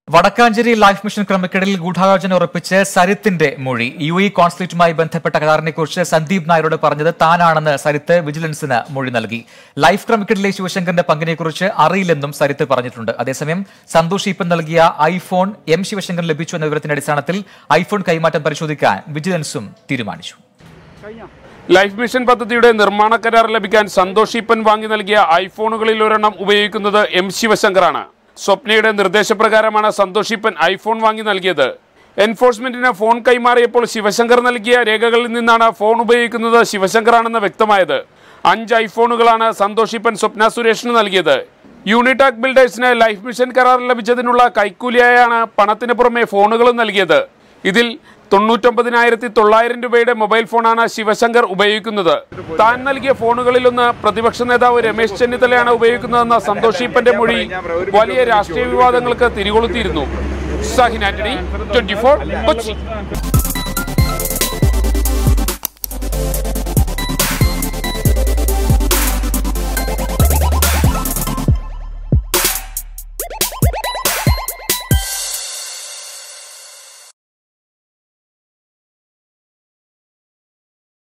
Vadakkanchery life mission ക്രമക്കേടിൽ ഗൂഢാലോചന ഉറപ്പിച്ച് സരിത്തിന്റെ മൊഴി യു ഇ കോൺസുലേറ്റുമായി ബന്ധപ്പെട്ട കരാറിനെക്കുറിച്ച് സന്ദീപ് നായരോട് പറഞ്ഞത് താനാണെന്ന് സരിത്ത് വിജിലൻസിന് മൊഴി നൽകി ലൈഫ് ക്രമക്കേടിലെ ശിവശങ്കറിന്റെ പങ്കിനെക്കുറിച്ച് അറിയില്ലെന്നും സരിത്ത് പറഞ്ഞിട്ടുണ്ട് അതേസമയം സന്തോഷ് ഈപ്പൻ നൽകിയ ഐഫോൺ എം ശിവശങ്കർ ലഭിച്ചു എന്ന വിവരത്തിന്റെ അടിസ്ഥാനത്തിൽ ഐഫോൺ കൈമാറ്റം പരിശോധിക്കാൻ വിജിലൻസും തീരുമാനിച്ചു ലൈഫ് മിഷൻ പദ്ധതിയുടെ നിർമ്മാണ കരാർ ലഭിക്കാൻ സന്തോഷ് ഈപ്പൻ വാങ്ങി നൽകിയ ഐഫോണുകളിൽ ഒരെണ്ണം ഉപയോഗിക്കുന്നത് എം ശിവശങ്കറാണ് സ്വപ്നയുടെ നിർദ്ദേശപ്രകാരമാണ് സന്തോഷ് ഈപ്പൻ ഐഫോൺ വാങ്ങി നൽകിയത് എൻഫോഴ്സ്മെന്റിന് ഫോൺ കൈമാറിയപ്പോൾ ശിവശങ്കർ നൽകിയ രേഖകളിൽ നിന്നാണ് ഫോൺ ഉപയോഗിക്കുന്നത് ശിവശങ്കറാണെന്ന് വ്യക്തമായത് അഞ്ച് ഐഫോണുകളാണ് സന്തോഷ് ഈപ്പൻ സ്വപ്ന സുരേഷിന് നൽകിയത് യൂണിടാക് ബിൽഡേഴ്സിന് ലൈഫ് മിഷൻ കരാർ ലഭിച്ചതിനുള്ള കൈക്കൂലിയായാണ് പണത്തിന് പുറമെ ഫോണുകളും നൽകിയത് ഇതിൽ തൊണ്ണൂറ്റൊമ്പതിനായിരത്തി തൊള്ളായിരം രൂപയുടെ മൊബൈൽ ഫോണാണ് ശിവശങ്കർ ഉപയോഗിക്കുന്നത് താൻ നൽകിയ ഫോണുകളിലൊന്ന് പ്രതിപക്ഷ നേതാവ് രമേശ് ചെന്നിത്തലയാണ് ഉപയോഗിക്കുന്നതെന്ന സന്തോഷ് ഈപ്പന്റെ മൊഴി വലിയ രാഷ്ട്രീയ വിവാദങ്ങൾക്ക് തിരികൊളുത്തിയിരുന്നു സാഹിൻ ആന്റണി ട്വന്റി കൊച്ചി